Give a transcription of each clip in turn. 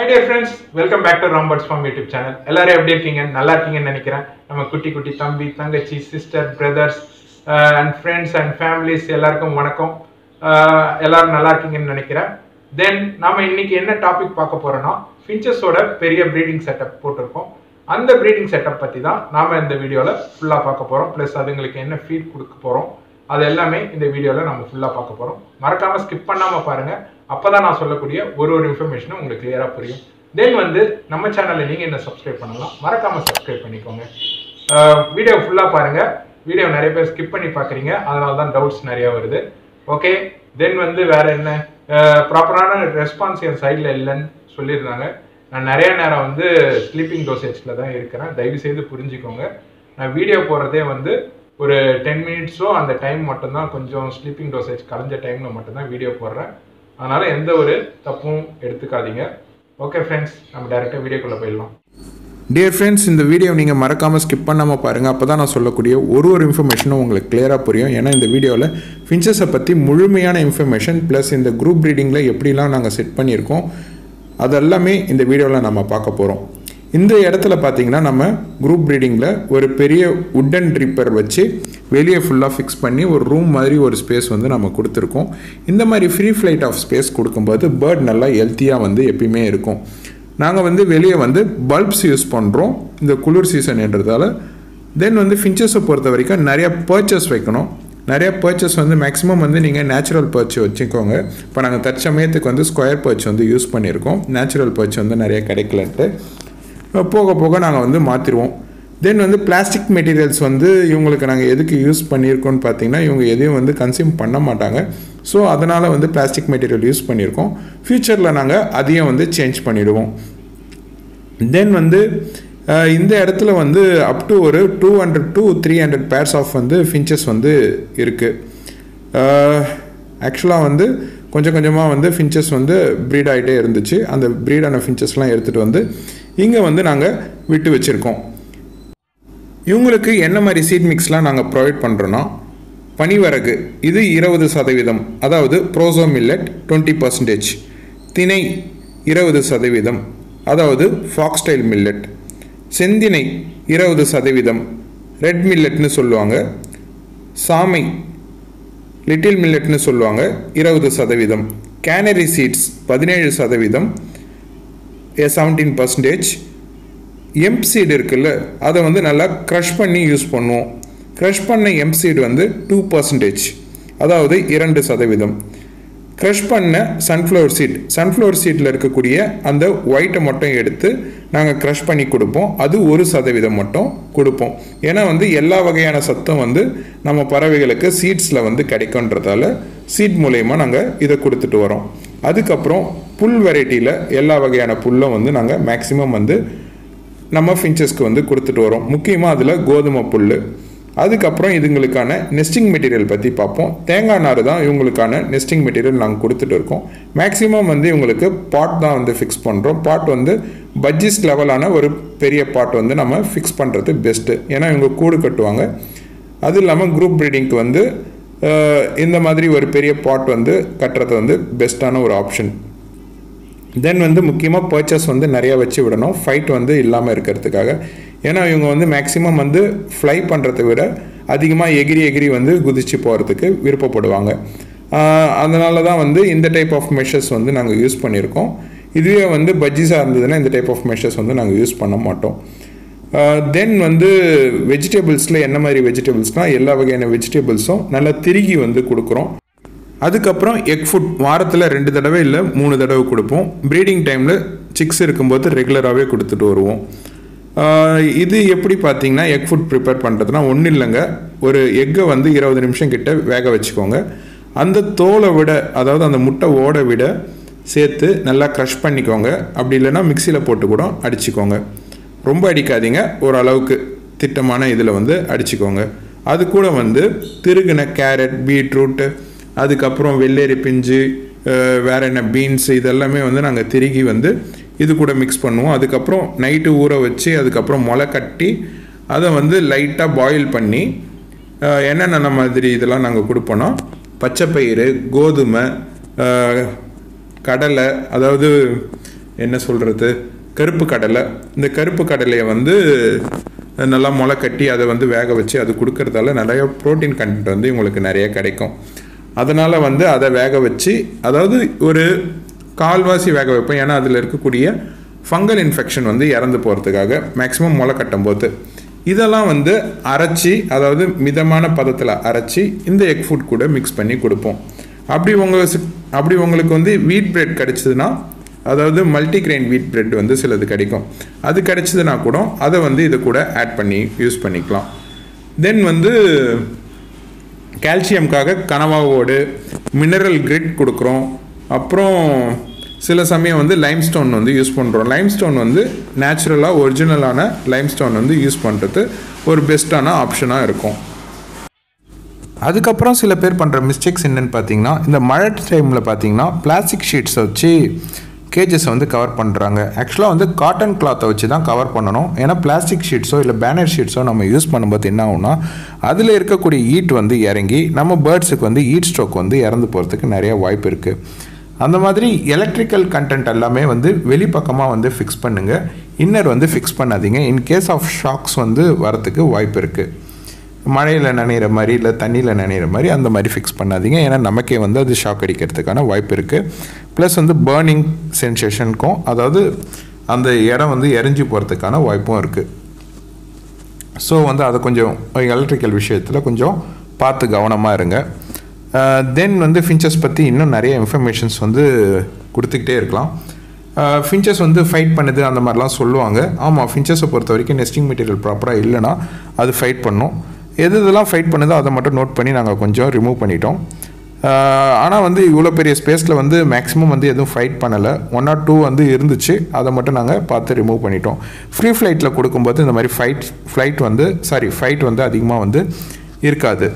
hi dear friends welcome back to Ram birds farm YouTube channel எல்லாரும் எப்படி இருக்கீங்க நல்லா இருக்கீங்கன்னு நினைக்கிறேன் நம்ம குட்டி குட்டி தம்பி தங்கச்சி sister brothers and friends and families எல்லாருக்கும் வணக்கம் Uh, எல்லாரும் நல்லா இருக்கீங்கன்னு நினைக்கிறேன் தென் நாம இன்னைக்கு என்ன டாபிக் பார்க்க போறோம்னா ஃபின்ச்சஸோட பெரிய ப்ரீடிங் செட்டப் போட்டிருக்கோம் அந்த ப்ரீடிங் செட்டப் பற்றி தான் நாம இந்த வீடியோவில் ஃபுல்லாக பார்க்க போகிறோம் ப்ளஸ் அதுங்களுக்கு என்ன ஃபீட் கொடுக்க போகிறோம் அது எல்லாமே இந்த வீடியோவில் நம்ம ஃபுல்லாக பார்க்க போகிறோம் மறக்காமல் ஸ்கிப் பண்ணாமல் பாருங்கள் அப்போ தான் நான் சொல்லக்கூடிய ஒரு ஒரு இன்ஃபர்மேஷனும் உங்களுக்கு கிளியராக புரியும் தென் வந்து நம்ம சேனலில் நீங்கள் என்ன சப்ஸ்கிரைப் பண்ணலாம் மறக்காமல் சப்ஸ்கிரைப் பண்ணிக்கோங்க வீடியோ ஃபுல்லாக பாருங்கள் வீடியோ நிறைய பேர் ஸ்கிப் பண்ணி பார்க்குறீங்க அதனால தான் டவுட்ஸ் நிறையா வருது ஓகே தென் வந்து வேற என்ன ப்ராப்பரான ரெஸ்பான்ஸ் என் சைடில் இல்லைன்னு சொல்லியிருந்தாங்க நான் நிறைய நேரம் வந்து ஸ்லீப்பிங் டோசேஜில் தான் இருக்கிறேன் தயவு செய்து புரிஞ்சுக்கோங்க நான் வீடியோ போடுறதே வந்து ஒரு டென் மினிட்ஸோ அந்த டைம் மட்டும்தான் கொஞ்சம் ஸ்லீப்பிங் டோசேஜ் கலைஞ்ச டைமில் மட்டும்தான் வீடியோ போடுறேன் அதனால் எந்த ஒரு தப்பும் எடுத்துக்காதீங்க ஓகே ஃப்ரெண்ட்ஸ் நம்ம டேரெக்டாக வீடியோக்குள்ளே போயிடலாம் டியர் ஃப்ரெண்ட்ஸ் இந்த வீடியோ நீங்கள் மறக்காமல் ஸ்கிப் பண்ணாமல் பாருங்கள் அப்போ தான் நான் சொல்லக்கூடிய ஒரு ஒரு இன்ஃபர்மேஷனும் உங்களுக்கு கிளியராக புரியும் ஏன்னா இந்த வீடியோவில் ஃபின்ச்சஸை பற்றி முழுமையான இன்ஃபர்மேஷன் ப்ளஸ் இந்த குரூப் ப்ரீடிங்கில் எப்படிலாம் நாங்கள் செட் பண்ணியிருக்கோம் அதெல்லாமே இந்த வீடியோவில் நம்ம பார்க்க போகிறோம் இந்த இடத்துல பார்த்தீங்கன்னா நம்ம குரூப் ப்ரீடிங்கில் ஒரு பெரிய உட்டன் ட்ரிப்பர் வச்சு வெளியே ஃபுல்லாக ஃபிக்ஸ் பண்ணி ஒரு ரூம் மாதிரி ஒரு ஸ்பேஸ் வந்து நம்ம கொடுத்துருக்கோம் இந்த மாதிரி ஃப்ரீ ஃப்ளைட் ஆஃப் ஸ்பேஸ் கொடுக்கும்போது பேர்ட் நல்லா ஹெல்த்தியாக வந்து எப்பயுமே இருக்கும் நாங்கள் வந்து வெளியே வந்து பல்ப்ஸ் யூஸ் பண்ணுறோம் இந்த குளிர் சீசன்ன்றதால தென் வந்து ஃபின்ச்சஸை பொறுத்த வரைக்கும் நிறைய பர்ச்சஸ் வைக்கணும் நிறைய பர்ச்சஸ் வந்து மேக்ஸிமம் வந்து நீங்கள் நேச்சுரல் பர்ச் வச்சுக்கோங்க இப்போ நாங்கள் தற்சமயத்துக்கு வந்து ஸ்கொயர் பர்ச் வந்து யூஸ் பண்ணியிருக்கோம் நேச்சுரல் பர்ச் வந்து நிறைய கிடைக்கலன்ட்டு போக போக நாங்கள் வந்து மாற்றிடுவோம் தென் வந்து பிளாஸ்டிக் மெட்டீரியல்ஸ் வந்து இவங்களுக்கு நாங்கள் எதுக்கு யூஸ் பண்ணியிருக்கோம்னு பார்த்தீங்கன்னா இவங்க எதையும் வந்து கன்சியூம் பண்ண மாட்டாங்க ஸோ அதனால் வந்து பிளாஸ்டிக் மெட்டீரியல் யூஸ் பண்ணியிருக்கோம் ஃப்யூச்சரில் நாங்கள் அதையும் வந்து சேஞ்ச் பண்ணிவிடுவோம் தென் வந்து அஹ், இந்த இடத்துல வந்து அப் டு ஒரு two hundred to three hundred pairs of வந்து ஃபின்ச்சஸ் வந்து இருக்குது ஆக்சுவலாக வந்து கொஞ்சம் கொஞ்சமாக வந்து ஃபின்ச்சஸ் வந்து ப்ரீட் ஆகிட்டே இருந்துச்சு அந்த ப்ரீடான ஃபின்ச்சஸ்லாம் எடுத்துகிட்டு வந்து இங்கே வந்து நாங்கள் விட்டு வச்சுருக்கோம் இவங்களுக்கு என்ன மாதிரி சீட் மிக்ஸ்லாம் நாங்கள் ப்ரொவைட் பண்ணுறோன்னா பனிவரகு இது இருபது சதவீதம் அதாவது ப்ரோசோ மில்லட் டுவெண்ட்டி பர்சன்டேஜ் திணை இருபது சதவீதம் அதாவது ஃபாக்ஸ்டைல் மில்லட் செந்தினை இருபது சதவீதம் ரெட் மில்லட்னு சொல்லுவாங்க சாமை லிட்டில் மில்லட்னு சொல்லுவாங்க இருபது சதவீதம் கேனரி சீட்ஸ் பதினேழு சதவீதம் செவன்டீன் பர்சன்டேஜ் எம்ப் சீடு இருக்குல்ல அதை வந்து நல்லா க்ரஷ் பண்ணி யூஸ் பண்ணுவோம் க்ரஷ் பண்ண எம்ப் சீடு வந்து டூ பர்சன்டேஜ் அதாவது இரண்டு சதவீதம் க்ரஷ் பண்ண சன்ஃப்ளவர் சீட் சன்ஃப்ளவர் சீட்டில் இருக்கக்கூடிய அந்த ஒயிட்டை மட்டும் எடுத்து நாங்கள் க்ரஷ் பண்ணி கொடுப்போம் அது ஒரு சதவீதம் மட்டும் கொடுப்போம் ஏன்னா வந்து எல்லா வகையான சத்தும் வந்து நம்ம பறவைகளுக்கு சீட்ஸில் வந்து கிடைக்குன்றதால சீட் மூலயமா நாங்கள் இதை கொடுத்துட்டு வரோம் அதுக்கப்புறம் புல் வெரைட்டியில் எல்லா வகையான புல்லும் வந்து நாங்கள் மேக்ஸிமம் வந்து நம்ம ஃபின்ச்சஸ்க்கு வந்து கொடுத்துட்டு வரோம் முக்கியமாக அதில் கோதுமை புல் அதுக்கப்புறம் இதுங்களுக்கான நெஸ்டிங் மெட்டீரியல் பற்றி பார்ப்போம் தேங்காய் நார் தான் இவங்களுக்கான நெஸ்டிங் மெட்டீரியல் நாங்கள் கொடுத்துட்டு இருக்கோம் மேக்ஸிமம் வந்து இவங்களுக்கு பாட் தான் வந்து ஃபிக்ஸ் பண்ணுறோம் பாட் வந்து பட்ஜெட் லெவலான ஒரு பெரிய பாட் வந்து நம்ம ஃபிக்ஸ் பண்ணுறது பெஸ்ட்டு ஏன்னா இவங்க கூடு கட்டுவாங்க அது இல்லாமல் குரூப் ப்ரீடிங்க்கு வந்து அஹ், இந்த மாதிரி ஒரு பெரிய பாட் வந்து கட்டுறது வந்து பெஸ்ட்டான ஒரு ஆப்ஷன் தென் வந்து முக்கியமாக பர்ச்சேஸ் வந்து நிறைய வச்சு விடணும் ஃபைட் வந்து இல்லாமல் இருக்கிறதுக்காக ஏன்னா இவங்க வந்து மேக்ஸிமம் வந்து ஃப்ளை பண்ணுறதை விட அதிகமாக எகிரி எகிரி வந்து குதிச்சு போகிறதுக்கு விருப்பப்படுவாங்க ஆஹ் அதனால தான் வந்து இந்த டைப் ஆஃப் மெஷர்ஸ் வந்து நாங்கள் யூஸ் பண்ணியிருக்கோம் இதுவே வந்து பஜ்ஜிஸாக இருந்ததுன்னா இந்த டைப் ஆஃப் மெஷர்ஸ் வந்து நாங்கள் யூஸ் பண்ண மாட்டோம் தென் வந்து வெஜிடபிள்ஸில் என்ன மாதிரி வெஜிடபிள்ஸ்னால் எல்லா வகையான வெஜிடபிள்ஸும் நல்லா திருகி வந்து கொடுக்குறோம் அதுக்கப்புறம் எக் ஃபுட் வாரத்தில் ரெண்டு தடவை இல்லை மூணு தடவை கொடுப்போம் ப்ரீடிங் டைமில் சிக்ஸ் இருக்கும்போது ரெகுலராகவே கொடுத்துட்டு வருவோம் ஆஹ் இது எப்படி பார்த்தீங்கன்னா எக் ஃபுட் ப்ரிப்பேர் பண்ணுறதுனா ஒன்றும் இல்லைங்க ஒரு எக்கை வந்து இருபது நிமிஷம் கிட்ட வேக வச்சுக்கோங்க அந்த தோலை விட அதாவது அந்த முட்டை ஓட விட சேர்த்து நல்லா க்ரஷ் பண்ணிக்கோங்க அப்படி இல்லைன்னா மிக்சியில் போட்டு கூட அடிச்சுக்கோங்க ரொம்ப அடிக்காதீங்க ஓரளவுக்கு திட்டமான இதில் வந்து அடிச்சுக்கோங்க அது கூட வந்து திருகின கேரட் பீட்ரூட்டு அதுக்கப்புறம் வெள்ளேரி பிஞ்சு அஹ், வேற என்ன பீன்ஸ் இதெல்லாமே வந்து நாங்கள் திருகி வந்து இது கூட மிக்ஸ் பண்ணுவோம் அதுக்கப்புறம் நைட்டு ஊற வச்சு அதுக்கப்புறம் முளை கட்டி அதை வந்து லைட்டாக பாயில் பண்ணி அஹ், என்னென்ன மாதிரி இதெல்லாம் நாங்கள் கொடுப்போன்னா பச்சைப்பயிறு கோதுமை அஹ், கடலை அதாவது என்ன சொல்கிறது கருப்பு கடலை இந்த கருப்பு கடலையை வந்து நல்லா முளை கட்டி அதை வந்து வேக வச்சு அது கொடுக்கறதால நிறைய ப்ரோட்டீன் கண்டென்ட் வந்து உங்களுக்கு நிறைய கிடைக்கும் அதனால் வந்து அதை வேக வச்சு அதாவது ஒரு கால்வாசி வேக வைப்பேன் ஏன்னா அதில் இருக்கக்கூடிய ஃபங்கல் இன்ஃபெக்ஷன் வந்து இறந்து போகிறதுக்காக மேக்ஸிமம் முளை கட்டும் போது இதெல்லாம் வந்து அரைச்சி அதாவது மிதமான பதத்தில் அரைச்சி இந்த எக் ஃபுட் கூட மிக்ஸ் பண்ணி கொடுப்போம் அப்படி உங்களுக்கு அப்படி உங்களுக்கு வந்து வீட் பிரெட் கிடைச்சதுன்னா அதாவது மல்டிகிரெயின் வீட் பிரெட் வந்து சிலது கிடைக்கும் அது கிடைச்சதுன்னா கூட அதை வந்து இது கூட ஆட் பண்ணி யூஸ் பண்ணிக்கலாம் தென் வந்து கால்சியம்காக கனவாவோடு மினரல் கிரிட் கொடுக்குறோம் அப்புறம் சில சமயம் வந்து லைம்ஸ்டோன் வந்து யூஸ் பண்ணுறோம் லைம்ஸ்டோன் வந்து நேச்சுரலாக ஒரிஜினலான லைம்ஸ்டோன் வந்து யூஸ் பண்ணுறது ஒரு பெஸ்ட்டான ஆப்ஷனாக இருக்கும் அதுக்கப்புறம் சில பேர் பண்ணுற மிஸ்டேக்ஸ் என்னென்னு பார்த்தீங்கன்னா இந்த மழை டைமில் பார்த்தீங்கன்னா பிளாஸ்டிக் ஷீட்ஸை வச்சு கேஜஸை வந்து கவர் பண்ணுறாங்க ஆக்சுவலாக வந்து காட்டன் கிளாத்தை வச்சு தான் கவர் பண்ணணும் ஏன்னா பிளாஸ்டிக் ஷீட்ஸோ இல்லை பேனர் ஷீட்ஸோ நம்ம யூஸ் பண்ணும்போது என்ன ஆகும்னா அதில் இருக்கக்கூடிய ஈட் வந்து இறங்கி நம்ம பேர்ட்ஸுக்கு வந்து ஈட் ஸ்ட்ரோக் வந்து இறந்து போகிறதுக்கு நிறைய வாய்ப்பு இருக்குது அந்த மாதிரி எலக்ட்ரிக்கல் கண்டென்ட் எல்லாமே வந்து வெளிப்பக்கமாக வந்து ஃபிக்ஸ் பண்ணுங்கள் இன்னர் வந்து ஃபிக்ஸ் பண்ணாதீங்க இன் கேஸ் ஆஃப் ஷாக்ஸ் வந்து வரத்துக்கு வாய்ப்பு இருக்குது மழையில் நனைகிற மாதிரி இல்லை தண்ணியில் நனைகிற மாதிரி அந்த மாதிரி ஃபிக்ஸ் பண்ணாதீங்க ஏன்னா நமக்கே வந்து அது ஷாக் அடிக்கிறதுக்கான வாய்ப்பு இருக்குது ப்ளஸ் வந்து பேர்னிங் சென்சேஷனுக்கும் அதாவது அந்த இடம் வந்து எரிஞ்சு போகிறதுக்கான வாய்ப்பும் இருக்குது ஸோ வந்து அதை கொஞ்சம் எலக்ட்ரிக்கல் விஷயத்தில் கொஞ்சம் பார்த்து கவனமாக இருங்க தென் வந்து ஃபின்ச்சஸ் பற்றி இன்னும் நிறைய இன்ஃபர்மேஷன்ஸ் வந்து கொடுத்துக்கிட்டே இருக்கலாம் ஃபின்ச்சஸ் வந்து ஃபைட் பண்ணுது அந்த மாதிரிலாம் சொல்லுவாங்க ஆமாம் ஃபின்ச்சஸை பொறுத்த வரைக்கும் நெஸ்டிங் மெட்டீரியல் ப்ராப்பராக இல்லைன்னா அது ஃபைட் பண்ணும் எது இதெல்லாம் ஃபைட் பண்ணுதோ அதை மட்டும் நோட் பண்ணி நாங்கள் கொஞ்சம் ரிமூவ் பண்ணிட்டோம் ஆனால் வந்து இவ்வளோ பெரிய ஸ்பேஸில் வந்து மேக்ஸிமம் வந்து எதுவும் ஃபைட் பண்ணலை ஒன் ஆர் டூ வந்து இருந்துச்சு அதை மட்டும் நாங்கள் பார்த்து ரிமூவ் பண்ணிட்டோம் ஃப்ரீ ஃப்ளைட்டில் கொடுக்கும்போது இந்த மாதிரி ஃபைட் ஃப்ளைட் வந்து சாரி ஃபைட் வந்து அதிகமாக வந்து இருக்காது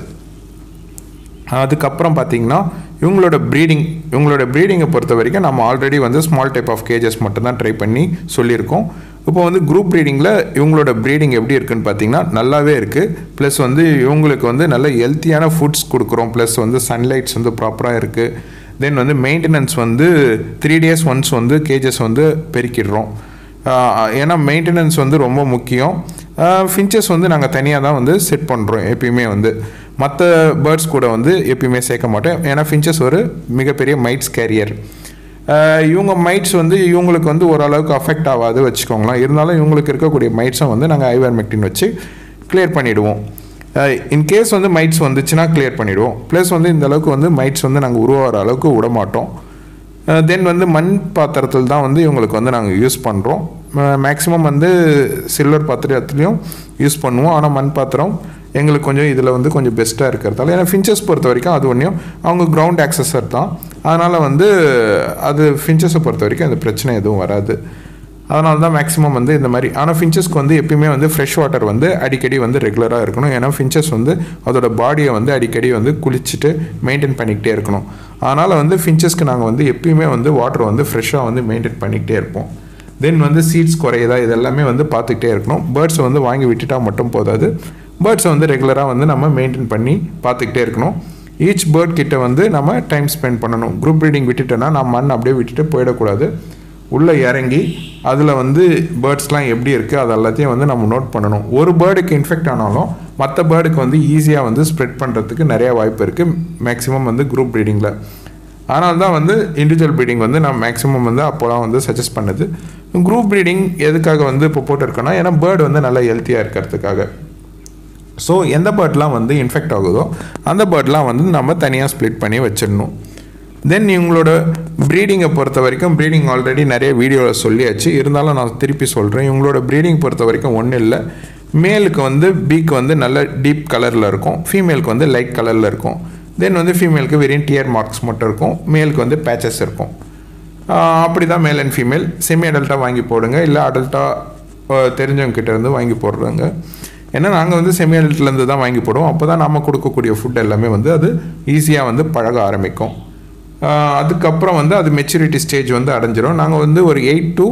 அதுக்கப்புறம் பார்த்தீங்கன்னா இவங்களோட ப்ரீடிங் இவங்களோட ப்ரீடிங்கை பொறுத்த வரைக்கும் நம்ம ஆல்ரெடி வந்து ஸ்மால் டைப் ஆஃப் கேஜஸ் மட்டும்தான் ட்ரை பண்ணி சொல்லியிருக்கோம் இப்போ வந்து குரூப் ப்ரீடிங்கில் இவங்களோட ப்ரீடிங் எப்படி இருக்குன்னு பார்த்தீங்கன்னா நல்லாவே இருக்குது ப்ளஸ் வந்து இவங்களுக்கு வந்து நல்ல ஹெல்த்தியான ஃபுட்ஸ் கொடுக்குறோம் ப்ளஸ் வந்து சன்லைட்ஸ் வந்து ப்ராப்பராக இருக்குது தென் வந்து மெயின்டெனன்ஸ் வந்து த்ரீ டேஸ் ஒன்ஸ் வந்து கேஜஸ் வந்து பெருக்கிடுறோம் ஏன்னா மெயின்டெனன்ஸ் வந்து ரொம்ப முக்கியம் ஃபின்ச்சஸ் வந்து நாங்கள் தனியாக தான் வந்து செட் பண்ணுறோம் எப்பயுமே வந்து மற்ற பேர்ட்ஸ் கூட வந்து எப்பயுமே சேர்க்க மாட்டோம் ஏன்னா ஃபின்ச்சஸ் ஒரு மிகப்பெரிய மைட்ஸ் கேரியர் இவங்க மைட்ஸ் வந்து இவங்களுக்கு வந்து ஓரளவுக்கு அஃபெக்ட் ஆகாது வச்சுக்கோங்களேன் இருந்தாலும் இவங்களுக்கு இருக்கக்கூடிய மைட்ஸும் வந்து நாங்கள் ஐவர்மெக்டின் வச்சு கிளியர் பண்ணிவிடுவோம் இன்கேஸ் வந்து மைட்ஸ் வந்துச்சுன்னா கிளியர் பண்ணிவிடுவோம் ப்ளஸ் வந்து இந்த அளவுக்கு வந்து மைட்ஸ் வந்து நாங்கள் உருவாகிற அளவுக்கு விட மாட்டோம் தென் வந்து மண் பாத்திரத்தில் தான் வந்து இவங்களுக்கு வந்து நாங்கள் யூஸ் பண்ணுறோம் மேக்ஸிமம் வந்து சில்வர் பாத்திரத்துலேயும் யூஸ் பண்ணுவோம் ஆனால் மண் பாத்திரம் எங்களுக்கு கொஞ்சம் இதில் வந்து கொஞ்சம் பெஸ்ட்டாக இருக்கிறதால ஏன்னா ஃபின்ச்சஸ் பொறுத்த வரைக்கும் அது ஒன்றையும் அவங்க கிரவுண்ட் ஆக்சஸர் தான் அதனால் வந்து அது ஃபின்ச்சஸை பொறுத்த வரைக்கும் அந்த பிரச்சனை எதுவும் வராது அதனால தான் மேக்ஸிமம் வந்து இந்த மாதிரி ஆனால் ஃபின்ச்சஸ்க்கு வந்து எப்பயுமே வந்து ஃப்ரெஷ் வாட்டர் வந்து அடிக்கடி வந்து ரெகுலராக இருக்கணும் ஏன்னா ஃபின்ச்சஸ் வந்து அதோட பாடியை வந்து அடிக்கடி வந்து குளிச்சுட்டு மெயின்டைன் பண்ணிக்கிட்டே இருக்கணும் அதனால் வந்து ஃபின்ச்சஸ்க்கு நாங்கள் வந்து எப்பயுமே வந்து வாட்டர் வந்து ஃப்ரெஷ்ஷாக வந்து மெயின்டைன் பண்ணிக்கிட்டே இருப்போம் தென் வந்து சீட்ஸ் குறையுதா இதெல்லாமே வந்து பார்த்துக்கிட்டே இருக்கணும் பேர்ட்ஸை வந்து வாங்கி விட்டுட்டா மட்டும் போதாது பேர்ட்ஸை வந்து ரெகுலராக வந்து நம்ம மெயின்டைன் பண்ணி பார்த்துக்கிட்டே இருக்கணும் ஈச் பேர்ட் கிட்ட வந்து நம்ம டைம் ஸ்பெண்ட் பண்ணணும் குரூப் ப்ரீடிங் விட்டுட்டோன்னா நம்ம மண் அப்படியே விட்டுட்டு போயிடக்கூடாது உள்ளே இறங்கி அதில் வந்து பேர்ட்ஸ்லாம் எப்படி இருக்குது அது எல்லாத்தையும் வந்து நம்ம நோட் பண்ணணும் ஒரு பேர்டுக்கு இன்ஃபெக்ட் ஆனாலும் மற்ற பேர்டுக்கு வந்து ஈஸியாக வந்து ஸ்ப்ரெட் பண்ணுறதுக்கு நிறைய வாய்ப்பு இருக்குது மேக்ஸிமம் வந்து குரூப் ப்ரீடிங்கில் ஆனால் தான் வந்து இண்டிவிஜுவல் ப்ரீடிங் வந்து நான் மேக்ஸிமம் வந்து அப்போலாம் வந்து சஜஸ்ட் பண்ணுது குரூப் ப்ரீடிங் எதுக்காக வந்து இப்போ போட்டிருக்கோன்னா ஏன்னா பேர்டு வந்து நல்லா ஹெல்த்தியாக இருக்கிறதுக்காக ஸோ எந்த பேர்ட்லாம் வந்து இன்ஃபெக்ட் ஆகுதோ அந்த பேர்ட்லாம் வந்து நம்ம தனியாக ஸ்ப்ளிட் பண்ணி வச்சிடணும் தென் இவங்களோட ப்ரீடிங்கை பொறுத்த வரைக்கும் ப்ரீடிங் ஆல்ரெடி நிறைய வீடியோவில் சொல்லியாச்சு இருந்தாலும் நான் திருப்பி சொல்கிறேன் இவங்களோட ப்ரீடிங் பொறுத்த வரைக்கும் ஒன்றும் இல்லை மேலுக்கு வந்து பீக் வந்து நல்ல டீப் கலரில் இருக்கும் ஃபீமேலுக்கு வந்து லைட் கலரில் இருக்கும் தென் வந்து ஃபீமேலுக்கு வெறும் டியர் மார்க்ஸ் மட்டும் இருக்கும் மேலுக்கு வந்து பேச்சஸ் இருக்கும் அப்படி தான் மேல் அண்ட் ஃபீமேல் செமி அடல்ட்டாக வாங்கி போடுங்க இல்லை அடல்ட்டாக தெரிஞ்சவங்க கிட்ட இருந்து வாங்கி போடுறாங்க ஏன்னா நாங்கள் வந்து செமி அடல்ட்லேருந்து தான் வாங்கி போடுவோம் அப்போ தான் நம்ம கொடுக்கக்கூடிய ஃபுட் எல்லாமே வந்து அது ஈஸியாக வந்து பழக ஆரம்பிக்கும் அதுக்கப்புறம் வந்து அது மெச்சூரிட்டி ஸ்டேஜ் வந்து அடைஞ்சிரும் நாங்கள் வந்து ஒரு எயிட் டு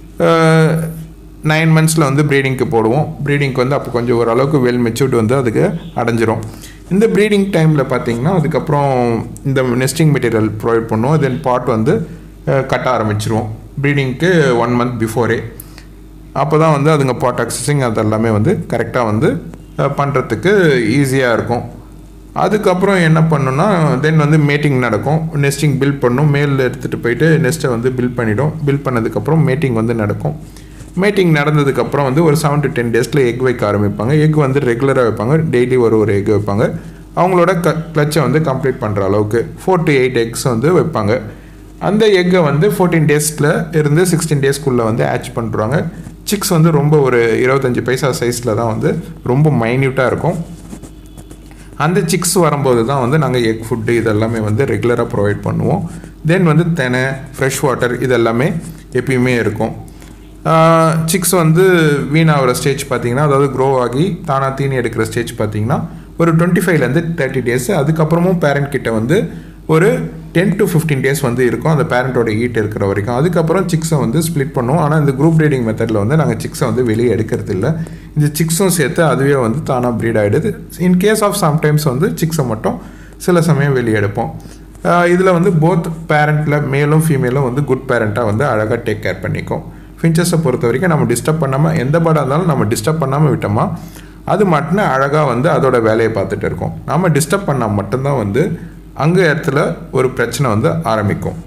நைன் மந்த்ஸில் வந்து ப்ரீடிங்க்கு போடுவோம் ப்ரீடிங்க்கு வந்து அப்போ கொஞ்சம் ஓரளவுக்கு வெல் மெச்சூர்டு வந்து அதுக்கு அடைஞ்சிரும் இந்த ப்ரீடிங் டைமில் பார்த்தீங்கன்னா அதுக்கப்புறம் இந்த நெஸ்டிங் மெட்டீரியல் ப்ரொவைட் பண்ணுவோம் தென் பாட் வந்து கட்ட ஆரம்பிச்சிருவோம் ப்ரீடிங்க்கு ஒன் மந்த் பிஃபோரே அப்போ தான் வந்து அதுங்க பாட் அக்சஸிங் அது எல்லாமே வந்து கரெக்டாக வந்து பண்ணுறதுக்கு ஈஸியாக இருக்கும் அதுக்கப்புறம் என்ன பண்ணுன்னா தென் வந்து மேட்டிங் நடக்கும் நெஸ்டிங் பில்ட் பண்ணும் மேல் எடுத்துகிட்டு போயிட்டு நெஸ்ட்டை வந்து பில்ட் பண்ணிடும் பில்ட் பண்ணதுக்கப்புறம் மேட்டிங் வந்து நடக்கும் மேட்டிங் நடந்ததுக்கப்புறம் வந்து ஒரு செவன் டு டென் டேஸில் எக் வைக்க ஆரம்பிப்பாங்க எக் வந்து ரெகுலராக வைப்பாங்க டெய்லி ஒரு ஒரு எக் வைப்பாங்க அவங்களோட க கிளச்சை வந்து கம்ப்ளீட் பண்ணுற அளவுக்கு ஃபோர் டு எயிட் எக்ஸ் வந்து வைப்பாங்க அந்த எக்கை வந்து ஃபோர்டீன் டேஸில் இருந்து சிக்ஸ்டீன் டேஸ்க்குள்ளே வந்து ஆச் பண்ணுறாங்க சிக்ஸ் வந்து ரொம்ப ஒரு இருபத்தஞ்சி பைசா சைஸில் தான் வந்து ரொம்ப மைன்யூட்டாக இருக்கும் அந்த சிக்ஸ் வரும்போது தான் வந்து நாங்கள் எக் ஃபுட்டு இதெல்லாமே வந்து ரெகுலராக ப்ரொவைட் பண்ணுவோம் தென் வந்து தெனை ஃப்ரெஷ் வாட்டர் இதெல்லாமே எப்பயுமே இருக்கும் சிக்ஸ் வந்து வீணாகிற ஸ்டேஜ் பார்த்தீங்கன்னா அதாவது க்ரோ ஆகி தானாக தீனி எடுக்கிற ஸ்டேஜ் பார்த்தீங்கன்னா ஒரு டுவெண்ட்டி ஃபைவ்லேருந்து தேர்ட்டி டேஸ் அதுக்கப்புறமும் பேரண்ட் கிட்ட வந்து ஒரு டென் டு ஃபிஃப்டீன் டேஸ் வந்து இருக்கும் அந்த பேரண்ட்டோட ஈட் இருக்கிற வரைக்கும் அதுக்கப்புறம் சிக்ஸை வந்து ஸ்ப்ளிட் பண்ணுவோம் ஆனால் இந்த குரூப் ப்ரீடிங் மெத்தடில் வந்து நாங்கள் சிக்ஸை வந்து வெளியே எடுக்கிறது இல்லை இந்த சிக்ஸும் சேர்த்து அதுவே வந்து தானாக ப்ரீட் ஆகிடுது இன் கேஸ் ஆஃப் சம்டைம்ஸ் வந்து சிக்ஸை மட்டும் சில சமயம் வெளியே எடுப்போம் இதில் வந்து போத் பேரண்ட்டில் மேலும் ஃபீமேலும் வந்து குட் பேரண்ட்டாக வந்து அழகாக டேக் கேர் பண்ணிக்கும் ஃபின்ச்சஸை பொறுத்த வரைக்கும் நம்ம டிஸ்டர்ப் பண்ணாமல் எந்த பாடாக இருந்தாலும் நம்ம டிஸ்டர்ப் பண்ணாமல் விட்டோமா அது மட்டும் அழகாக வந்து அதோட வேலையை பார்த்துட்டு இருக்கோம் நம்ம டிஸ்டர்ப் பண்ணால் மட்டும்தான் வந்து அங்கே இடத்துல ஒரு பிரச்சனை வந்து ஆரம்பிக்கும்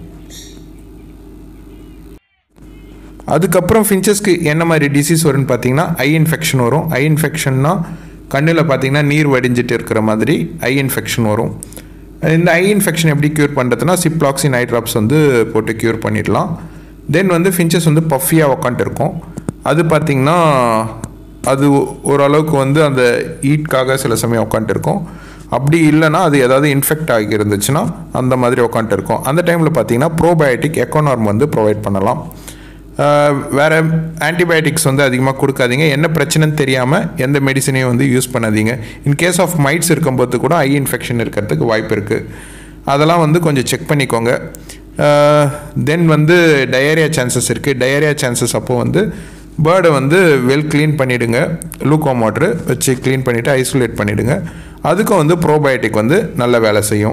அதுக்கப்புறம் ஃபின்ச்சஸ்க்கு என்ன மாதிரி டிசீஸ் வரும்னு பார்த்தீங்கன்னா ஐ இன்ஃபெக்ஷன் வரும் ஐ இன்ஃபெக்ஷன்னா கண்ணில் பார்த்தீங்கன்னா நீர் வடிஞ்சிட்டு இருக்கிற மாதிரி ஐ இன்ஃபெக்ஷன் வரும் இந்த ஐ இன்ஃபெக்ஷன் எப்படி க்யூர் பண்ணுறதுனா சிப்ளாக்சின் ஐ ட்ராப்ஸ் வந்து போட்டு க்யூர் பண்ணிடலாம் தென் வந்து ஃபின்ச்சஸ் வந்து பஃபியாக உக்காந்துருக்கும் அது பார்த்திங்கன்னா அது ஓரளவுக்கு வந்து அந்த ஈட்காக சில சமயம் உட்காந்துருக்கும் அப்படி இல்லைன்னா அது ஏதாவது இன்ஃபெக்ட் ஆகி இருந்துச்சுன்னா அந்த மாதிரி உட்காந்துருக்கும் அந்த டைமில் பார்த்தீங்கன்னா ப்ரோபயோட்டிக் எக்கோனார்ம் வந்து ப்ரொவைட் பண்ணலாம் வேறு ஆன்டிபயோட்டிக்ஸ் வந்து அதிகமாக கொடுக்காதீங்க என்ன பிரச்சனைன்னு தெரியாமல் எந்த மெடிசனையும் வந்து யூஸ் பண்ணாதீங்க இன் கேஸ் ஆஃப் மைட்ஸ் இருக்கும்போது கூட ஐ இன்ஃபெக்ஷன் இருக்கிறதுக்கு வாய்ப்பு இருக்குது அதெல்லாம் வந்து கொஞ்சம் செக் பண்ணிக்கோங்க தென் வந்து டயரியா சான்சஸ் இருக்குது டயரியா சான்சஸ் அப்போது வந்து பேர்டை வந்து வெல் க்ளீன் பண்ணிவிடுங்க லூக்கோம் வாட்ரு வச்சு க்ளீன் பண்ணிவிட்டு ஐசோலேட் பண்ணிவிடுங்க அதுக்கும் வந்து ப்ரோபயோட்டிக் வந்து நல்ல வேலை செய்யும்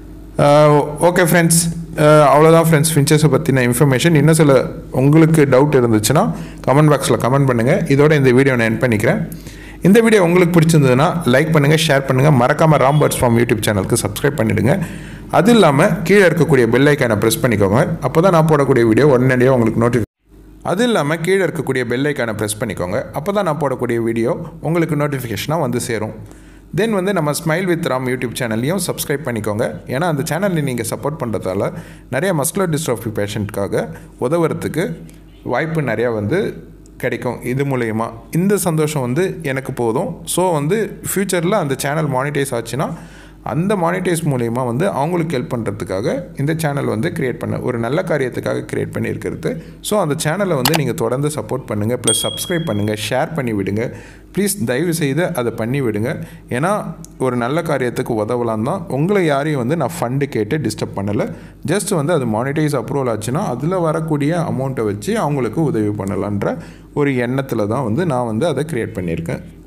ஓகே ஃப்ரெண்ட்ஸ் அவ்வளோதான் ஃப்ரெண்ட்ஸ் ஃபின்ச்சஸை பற்றின இன்ஃபர்மேஷன் இன்னும் சில உங்களுக்கு டவுட் இருந்துச்சுன்னா கமெண்ட் பாக்ஸில் கமெண்ட் பண்ணுங்கள் இதோட இந்த வீடியோ நான் என் பண்ணிக்கிறேன் இந்த வீடியோ உங்களுக்கு பிடிச்சிருந்ததுன்னா லைக் பண்ணுங்கள் ஷேர் பண்ணுங்கள் மறக்காமல் ராம்பர்ட்ஸ் ஃபார்ம் யூடியூப் சேனலுக்கு சப்ஸ்கிரைப் பண்ணிவிடுங்க அது இல்லாமல் கீழே இருக்கக்கூடிய பெல் ஐக்கானை ப்ரெஸ் பண்ணிக்கோங்க அப்போ தான் நான் போடக்கூடிய வீடியோ உடனடியாக உங்களுக்கு நோட்டி அது இல்லாமல் கீழே இருக்கக்கூடிய பெல் ஐக்கானை ப்ரெஸ் பண்ணிக்கோங்க அப்போ தான் நான் போடக்கூடிய வீடியோ உங்களுக்கு நோட்டிஃபிகேஷனாக வந்து சேரும் தென் வந்து நம்ம ஸ்மைல் வித் ராம் யூடியூப் சேனல்லையும் சப்ஸ்கிரைப் பண்ணிக்கோங்க ஏன்னா அந்த சேனலில் நீங்கள் சப்போர்ட் பண்ணுறதால நிறைய மஸ்குலர் டிஸ்ட்ரோஃபி பேஷண்ட்காக உதவுறதுக்கு வாய்ப்பு நிறையா வந்து கிடைக்கும் இது மூலயமா இந்த சந்தோஷம் வந்து எனக்கு போதும் ஸோ வந்து ஃப்யூச்சரில் அந்த சேனல் மானிட்டைஸ் ஆச்சுன்னா அந்த மானிட்டைஸ் மூலயமா வந்து அவங்களுக்கு ஹெல்ப் பண்ணுறதுக்காக இந்த சேனல் வந்து க்ரியேட் பண்ண ஒரு நல்ல காரியத்துக்காக க்ரியேட் பண்ணியிருக்கிறது ஸோ அந்த சேனலை வந்து நீங்கள் தொடர்ந்து சப்போர்ட் பண்ணுங்கள் ப்ளஸ் சப்ஸ்கிரைப் பண்ணுங்கள் ஷேர் பண்ணி விடுங்க ப்ளீஸ் தயவு செய்து அதை பண்ணி விடுங்க ஏன்னா ஒரு நல்ல காரியத்துக்கு உதவலாம் தான் உங்களை யாரையும் வந்து நான் ஃபண்டு கேட்டு டிஸ்டர்ப் பண்ணலை ஜஸ்ட் வந்து அது மானிட்டைஸ் அப்ரூவல் ஆச்சுன்னா அதில் வரக்கூடிய அமௌண்ட்டை வச்சு அவங்களுக்கு உதவி பண்ணலான்ற ஒரு எண்ணத்தில் தான் வந்து நான் வந்து அதை க்ரியேட் பண்ணியிருக்கேன்